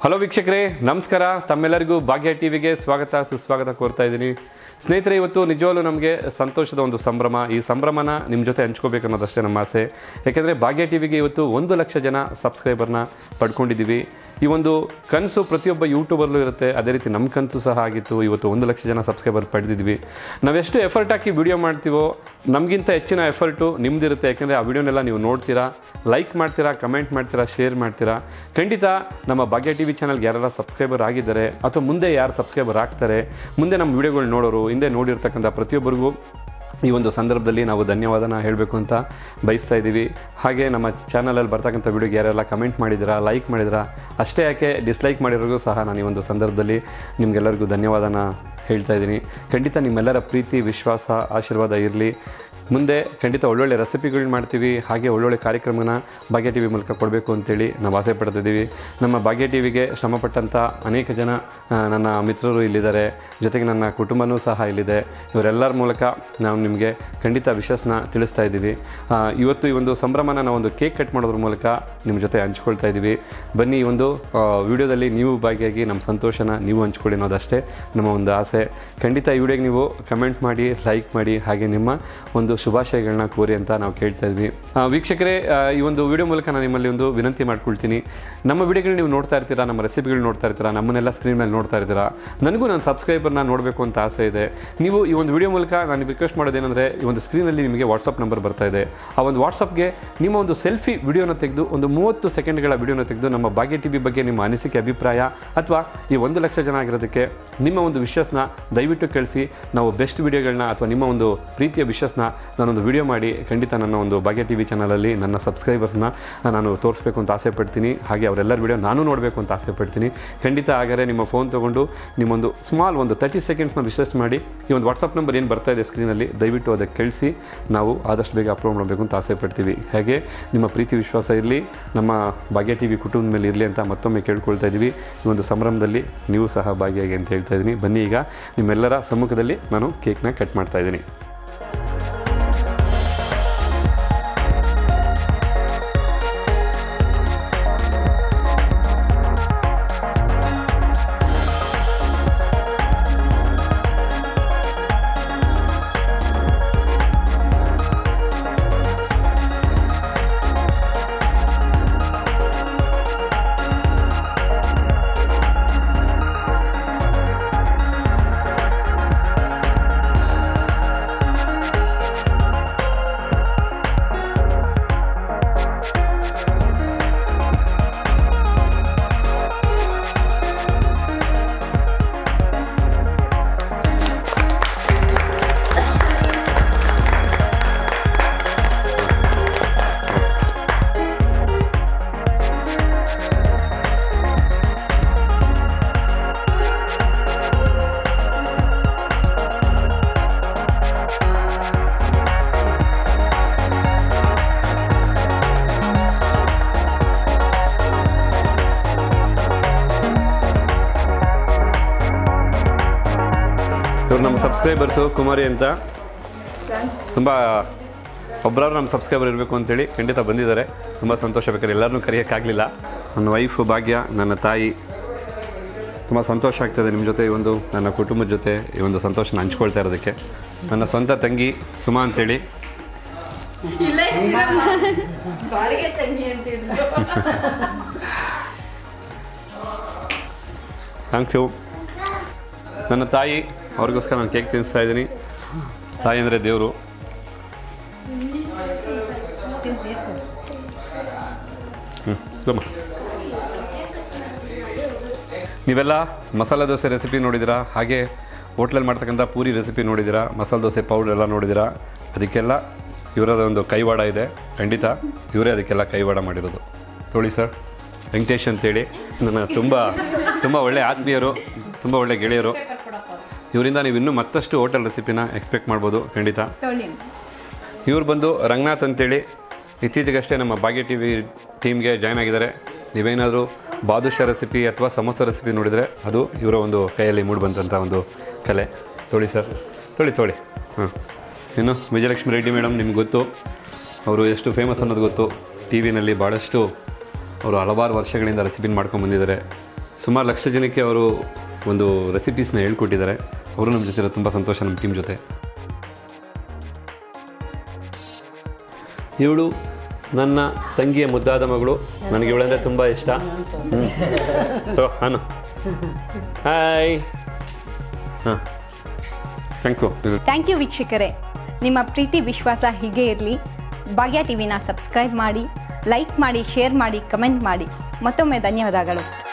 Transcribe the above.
Hello ವೀಕ್ಷಕರೇ ನಮಸ್ಕಾರ ತಮ್ಮೆಲ್ಲರಿಗೂ ಭಾಗ್ಯ ಟಿವಿಗೆ ಸ್ವಾಗತ ಸುಸ್ವಾಗತ ಕೋರ್ತಾ ಇದ್ದೀನಿ ಸ್ನೇಹಿತರೆ ಇವತ್ತು ನಿಜವಾಗ್ಲೂ ನಮಗೆ ಸಂತೋಷದ ಒಂದು ಸಂಭ್ರಮ ಈ ಸಂಭ್ರಮನ ನಿಮ್ಮ ಜೊತೆ ಹಂಚ್ಕೋಬೇಕು ಅನ್ನೋದಷ್ಟೇ ನಮ್ಮ ಆಸೆ ಯಾಕೆಂದರೆ ಭಾಗ್ಯ ಟಿವಿಗೆ ಇವತ್ತು ಒಂದು ಲಕ್ಷ ಜನ ಸಬ್ಸ್ಕ್ರೈಬರ್ನ ಪಡ್ಕೊಂಡಿದ್ದೀವಿ ಈ ಒಂದು ಕನಸು ಪ್ರತಿಯೊಬ್ಬ ಯೂಟ್ಯೂಬರ್ಲೂ ಇರುತ್ತೆ ಅದೇ ರೀತಿ ನಮ್ಮ ಕನಸು ಸಹ ಆಗಿತ್ತು ಇವತ್ತು ಒಂದು ಲಕ್ಷ ಜನ ಸಬ್ಸ್ಕ್ರೈಬರ್ ಪಡೆದಿದ್ವಿ ನಾವೆಷ್ಟು ಎಫರ್ಟ್ ಹಾಕಿ ವಿಡಿಯೋ ಮಾಡ್ತೀವೋ ನಮಗಿಂತ ಹೆಚ್ಚಿನ ಎಫರ್ಟು ನಿಮ್ದಿರುತ್ತೆ ಯಾಕೆಂದರೆ ಆ ವಿಡಿಯೋನೆಲ್ಲ ನೀವು ನೋಡ್ತೀರಾ ಲೈಕ್ ಮಾಡ್ತೀರಾ ಕಮೆಂಟ್ ಮಾಡ್ತೀರಾ ಶೇರ್ ಮಾಡ್ತೀರಾ ಖಂಡಿತ ನಮ್ಮ ಭಾಗ್ಯ ಟಿ ವಿ ಚಾನಲ್ಗೆ ಯಾರೆಲ್ಲ ಸಬ್ಸ್ಕ್ರೈಬರ್ ಆಗಿದ್ದಾರೆ ಅಥವಾ ಮುಂದೆ ಯಾರು ಸಬ್ಸ್ಕ್ರೈಬರ್ ಆಗ್ತಾರೆ ಮುಂದೆ ನಮ್ಮ ವಿಡಿಯೋಗಳು ನೋಡೋರು ಹಿಂದೆ ನೋಡಿರ್ತಕ್ಕಂಥ ಪ್ರತಿಯೊಬ್ಬರಿಗೂ ಈ ಒಂದು ಸಂದರ್ಭದಲ್ಲಿ ನಾವು ಧನ್ಯವಾದನ ಹೇಳಬೇಕು ಅಂತ ಬಯಸ್ತಾ ಇದ್ದೀವಿ ಹಾಗೆ ನಮ್ಮ ಚಾನಲಲ್ಲಿ ಬರ್ತಕ್ಕಂಥ ವಿಡಿಯೋಗೆ ಯಾರೆಲ್ಲ ಕಮೆಂಟ್ ಮಾಡಿದಿರಾ ಲೈಕ್ ಮಾಡಿದಿರಾ ಅಷ್ಟೇ ಯಾಕೆ ಡಿಸ್ಲೈಕ್ ಮಾಡಿರೋರಿಗೂ ಸಹ ನಾನು ಈ ಒಂದು ಸಂದರ್ಭದಲ್ಲಿ ನಿಮಗೆಲ್ಲರಿಗೂ ಧನ್ಯವಾದನ ಹೇಳ್ತಾ ಇದ್ದೀನಿ ಖಂಡಿತ ನಿಮ್ಮೆಲ್ಲರ ಪ್ರೀತಿ ವಿಶ್ವಾಸ ಆಶೀರ್ವಾದ ಇರಲಿ ಮುಂದೆ ಖಂಡಿತ ಒಳ್ಳೊಳ್ಳೆ ರೆಸಿಪಿಗಳು ಮಾಡ್ತೀವಿ ಹಾಗೆ ಒಳ್ಳೊಳ್ಳೆ ಕಾರ್ಯಕ್ರಮನ ಭಾಗ್ಯ ಟಿ ವಿ ಮೂಲಕ ಕೊಡಬೇಕು ಅಂತೇಳಿ ನಾವು ಆಸೆ ಪಡ್ತಿದ್ದೀವಿ ನಮ್ಮ ಭಾಗ್ಯ ಟಿ ವಿಗೆ ಶ್ರಮಪಟ್ಟಂಥ ಅನೇಕ ಜನ ಆ, ನನ್ನ ಮಿತ್ರರು ಇಲ್ಲಿದ್ದಾರೆ ಜೊತೆಗೆ ನನ್ನ ಕುಟುಂಬನೂ ಸಹ ಇಲ್ಲಿದೆ ಇವರೆಲ್ಲರ ಮೂಲಕ ನಾವು ನಿಮಗೆ ಖಂಡಿತ ವಿಶಸ್ನ ತಿಳಿಸ್ತಾ ಇದ್ದೀವಿ ಆ, ಇವತ್ತು ಈ ಒಂದು ಸಂಭ್ರಮನ ನಾವು ಒಂದು ಕೇಕ್ ಕಟ್ ಮಾಡೋದ್ರ ಮೂಲಕ ನಿಮ್ಮ ಜೊತೆ ಹಂಚ್ಕೊಳ್ತಾ ಇದ್ದೀವಿ ಬನ್ನಿ ಈ ಒಂದು ವಿಡಿಯೋದಲ್ಲಿ ನೀವು ಭಾಗಿಯಾಗಿ ನಮ್ಮ ಸಂತೋಷನ ನೀವು ಹಂಚ್ಕೊಳ್ಳಿ ಅನ್ನೋದಷ್ಟೇ ನಮ್ಮ ಒಂದು ಆಸೆ ಖಂಡಿತ ಈ ವಿಡಿಯೋಗೆ ನೀವು ಕಮೆಂಟ್ ಮಾಡಿ ಲೈಕ್ ಮಾಡಿ ಹಾಗೆ ನಿಮ್ಮ ಒಂದು ಶುಭಾಶಯಗಳನ್ನ ಕೋರಿ ಅಂತ ನಾವು ಕೇಳ್ತಾ ಇದ್ವಿ ಆ, ವೀಕ್ಷಕರೇ ಆ, ಈ ಒಂದು ವಿಡಿಯೋ ಮೂಲಕ ನಾನು ನಿಮ್ಮಲ್ಲಿ ಒಂದು ವಿನಂತಿ ಮಾಡ್ಕೊಳ್ತೀನಿ ನಮ್ಮ ವಿಡಿಯೋಗಳು ನೀವು ನೋಡ್ತಾ ಇರ್ತೀರಾ ನಮ್ಮ ರೆಸಿಪಿಗಳು ನೋಡ್ತಾ ಇರ್ತೀರಾ ನಮ್ಮನ್ನೆಲ್ಲ ಸ್ಕ್ರೀನ್ ಮೇಲೆ ನೋಡ್ತಾ ಇರ್ತೀರಾ ನನಗೂ ನನ್ನ ಸಬ್ಸ್ಕ್ರೈಬರ್ನ ನೋಡಬೇಕು ಅಂತ ಆಸೆ ಇದೆ ನೀವು ಈ ಒಂದು ವಿಡಿಯೋ ಮೂಲಕ ನಾನು ರಿಕ್ವೆಸ್ಟ್ ಮಾಡೋದೇನೆಂದರೆ ಈ ಒಂದು ಸ್ಕ್ರೀನಲ್ಲಿ ನಿಮಗೆ ವಾಟ್ಸಪ್ ನಂಬರ್ ಬರ್ತಾ ಇದೆ ಆ ಒಂದು ವಾಟ್ಸಪ್ಗೆ ನಿಮ್ಮ ಒಂದು ಸೆಲ್ಫಿ ವಿಡಿಯೋನ ತೆಗೆದು ಒಂದು ಮೂವತ್ತು ಸೆಕೆಂಡ್ಗಳ ವಿಡಿಯೋನ ತೆಗೆದು ನಮ್ಮ ಭಾಗ್ಯ ಟಿ ಬಗ್ಗೆ ನಿಮ್ಮ ಅನಿಸಿಕೆ ಅಭಿಪ್ರಾಯ ಅಥವಾ ಈ ಒಂದು ಲಕ್ಷ ಜನ ಆಗಿರೋದಕ್ಕೆ ನಿಮ್ಮ ಒಂದು ವಿಶಸ್ನ ದಯವಿಟ್ಟು ಕಳಿಸಿ ನಾವು ಬೆಸ್ಟ್ ವಿಡಿಯೋಗಳನ್ನ ಅಥವಾ ನಿಮ್ಮ ಒಂದು ಪ್ರೀತಿಯ ವಿಶಸ್ನ ನಾನೊಂದು ವಿಡಿಯೋ ಮಾಡಿ ಖಂಡಿತ ನನ್ನ ಒಂದು ಭಾಗ್ಯ ಟಿ ವಿ ಚಾನಲಲ್ಲಿ ನನ್ನ ಸಬ್ಸ್ಕ್ರೈಬರ್ಸ್ನ ನಾನು ತೋರಿಸ್ಬೇಕು ಅಂತ ಆಸೆ ಪಡ್ತೀನಿ ಹಾಗೆ ಅವರೆಲ್ಲರ ವಿಡಿಯೋ ನಾನು ನೋಡಬೇಕು ಅಂತ ಆಸೆ ಪಡ್ತೀನಿ ಖಂಡಿತ ಹಾಗಾದರೆ ನಿಮ್ಮ ಫೋನ್ ತೊಗೊಂಡು ನಿಮ್ಮೊಂದು ಸ್ಮಾಲ್ ಒಂದು ತರ್ಟಿ ಸೆಕೆಂಡ್ಸ್ನ ವಿಶ್ಲೇಷ ಮಾಡಿ ಈ ಒಂದು ವಾಟ್ಸಪ್ ನಂಬರ್ ಏನು ಬರ್ತಾ ಇದೆ ಸ್ಕ್ರೀನಲ್ಲಿ ದಯವಿಟ್ಟು ಅದಕ್ಕೆ ಕಳಿಸಿ ನಾವು ಆದಷ್ಟು ಬೇಗ ಅಪ್ಲೋಡ್ ಮಾಡಬೇಕು ಅಂತ ಆಸೆ ಪಡ್ತೀವಿ ಹಾಗೆ ನಿಮ್ಮ ಪ್ರೀತಿ ವಿಶ್ವಾಸ ಇರಲಿ ನಮ್ಮ ಭಾಗ್ಯ ಟಿ ವಿ ಕುಟುಂಬದ ಮೇಲೆ ಇರಲಿ ಅಂತ ಮತ್ತೊಮ್ಮೆ ಕೇಳ್ಕೊಳ್ತಾ ಇದ್ದೀವಿ ಈ ಒಂದು ಸಂಭ್ರಮದಲ್ಲಿ ನೀವು ಸಹ ಭಾಗಿಯಾಗಿ ಅಂತ ಹೇಳ್ತಾ ಇದ್ದೀನಿ ಬನ್ನಿ ಈಗ ನಿಮ್ಮೆಲ್ಲರ ಸಮ್ಮುಖದಲ್ಲಿ ನಾನು ಕೇಕ್ನ ಕಟ್ ಮಾಡ್ತಾ ಇದ್ದೀನಿ ಇವ್ರು ನಮ್ಮ ಸಬ್ಸ್ಕ್ರೈಬರ್ಸು ಕುಮಾರಿ ಅಂತ ತುಂಬ ಒಬ್ಬರಾದ್ರು ನಮ್ಮ ಸಬ್ಸ್ಕ್ರೈಬರ್ ಇರಬೇಕು ಅಂತೇಳಿ ಖಂಡಿತ ಬಂದಿದ್ದಾರೆ ತುಂಬ ಸಂತೋಷ ಬೇಕಾದ್ರೆ ಎಲ್ಲರನ್ನೂ ಕರೆಯೋಕ್ಕಾಗಲಿಲ್ಲ ನನ್ನ ವೈಫು ಭಾಗ್ಯ ನನ್ನ ತಾಯಿ ತುಂಬ ಸಂತೋಷ ಆಗ್ತದೆ ನಿಮ್ಮ ಜೊತೆ ಈ ಒಂದು ನನ್ನ ಕುಟುಂಬದ ಜೊತೆ ಈ ಒಂದು ಸಂತೋಷನ ಹಂಚ್ಕೊಳ್ತಾ ಇರೋದಕ್ಕೆ ನನ್ನ ಸ್ವಂತ ತಂಗಿ ಸುಮಾ ಅಂತೇಳಿ ಇಲ್ಲ ಇರಮ್ಮ. ಬಾಡಿಗೆ ತಂಗಿ ಅಂತಿದ್ರು ಥ್ಯಾಂಕ್ ಯು ನನ್ನ ತಾಯಿ ಅವ್ರಿಗೋಸ್ಕರ ನಾನು ಕೇಕ್ ತಿನ್ನಿಸ್ತಾ ಇದ್ದೀನಿ ತಾಯಿ ಅಂದರೆ ದೇವರು ಹ್ಞೂ ನೀವೆಲ್ಲ ಮಸಾಲೆ ದೋಸೆ ರೆಸಿಪಿ ನೋಡಿದ್ದೀರಾ ಹಾಗೆ ಹೋಟ್ಲಲ್ಲಿ ಮಾಡ್ತಕ್ಕಂಥ ಪೂರಿ ರೆಸಿಪಿ ನೋಡಿದ್ದೀರಾ ಮಸಾಲೆ ದೋಸೆ ಪೌಡ್ರ್ ಎಲ್ಲ ನೋಡಿದ್ದೀರಾ ಅದಕ್ಕೆಲ್ಲ ಇವರದ ಒಂದು ಕೈವಾಡ ಇದೆ ಖಂಡಿತ ಇವರೇ ಅದಕ್ಕೆಲ್ಲ ಕೈವಾಡ ಮಾಡಿರೋದು ನೋಡಿ ಸರ್ ವೆಂಕಟೇಶ್ ಅಂತೇಳಿ ನನ್ನ ತುಂಬ ತುಂಬ ಒಳ್ಳೆಯ ಆತ್ಮೀಯರು ತುಂಬ ಒಳ್ಳೆಯ ಗೆಳೆಯರು ಇವರಿಂದ ನೀವು ಇನ್ನೂ ಮತ್ತಷ್ಟು ಹೋಟೆಲ್ ರೆಸಿಪಿನ ಎಕ್ಸ್ಪೆಕ್ಟ್ ಮಾಡ್ಬೋದು ಖಂಡಿತ ಇವ್ರು ಬಂದು ರಂಗನಾಥ್ ಅಂತೇಳಿ ಇತ್ತೀಚೆಗಷ್ಟೇ ನಮ್ಮ ಭಾಗ್ಯ ಟಿ ವಿ ಟೀಮ್ಗೆ ಜಾಯ್ನ್ ಆಗಿದ್ದಾರೆ ನೀವೇನಾದರೂ ಬಾದುಷಾ ರೆಸಿಪಿ ಅಥವಾ ಸಮೋಸ ರೆಸಿಪಿ ನೋಡಿದರೆ ಅದು ಇವರ ಒಂದು ಕೈಯಲ್ಲಿ ಮೂಡಿಬಂದಂಥ ಒಂದು ಕಲೆ ತೊಳಿ ಸರ್ ತೊಳಿ ತೊಳಿ ಹಾಂ ಇನ್ನು ವಿಜಯಲಕ್ಷ್ಮಿ ರೆಡ್ಡಿ ಮೇಡಮ್ ನಿಮ್ಗೆ ಗೊತ್ತು ಅವರು ಎಷ್ಟು ಫೇಮಸ್ ಅನ್ನೋದು ಗೊತ್ತು ಟಿ ವಿನಲ್ಲಿ ಭಾಳಷ್ಟು ಅವರು ಹಲವಾರು ವರ್ಷಗಳಿಂದ ರೆಸಿಪಿನ ಮಾಡ್ಕೊಂಡು ಬಂದಿದ್ದಾರೆ ಸುಮಾರು ಲಕ್ಷ ಜನಕ್ಕೆ ಅವರು ಒಂದು ರೆಸಿಪೀಸ್ನ ಹೇಳ್ಕೊಟ್ಟಿದ್ದಾರೆ ಅವರು ನಮ್ಮ ಜೊತೆ ಇರೋದು ತುಂಬ ಸಂತೋಷ ನಮ್ಮ ಟೀಮ್ ಜೊತೆ ಇವಳು ನನ್ನ ತಂಗಿಯ ಮುದ್ದಾದ ಮಗಳು ನನಗೆ ಇವಳಂದರೆ ತುಂಬ ಇಷ್ಟ ಹ್ಞೂ ಹಾನು ಹಾಯ್ ಹಾಂ ಥ್ಯಾಂಕ್ ಯು ಥ್ಯಾಂಕ್ ಯು ವೀಕ್ಷಕರೇ ನಿಮ್ಮ ಪ್ರೀತಿ ವಿಶ್ವಾಸ ಹೀಗೆ ಇರಲಿ ಭಾಗ್ಯ ಟಿವಿನ ಸಬ್ಸ್ಕ್ರೈಬ್ ಮಾಡಿ ಲೈಕ್ ಮಾಡಿ ಶೇರ್ ಮಾಡಿ ಕಮೆಂಟ್ ಮಾಡಿ ಮತ್ತೊಮ್ಮೆ ಧನ್ಯವಾದಗಳು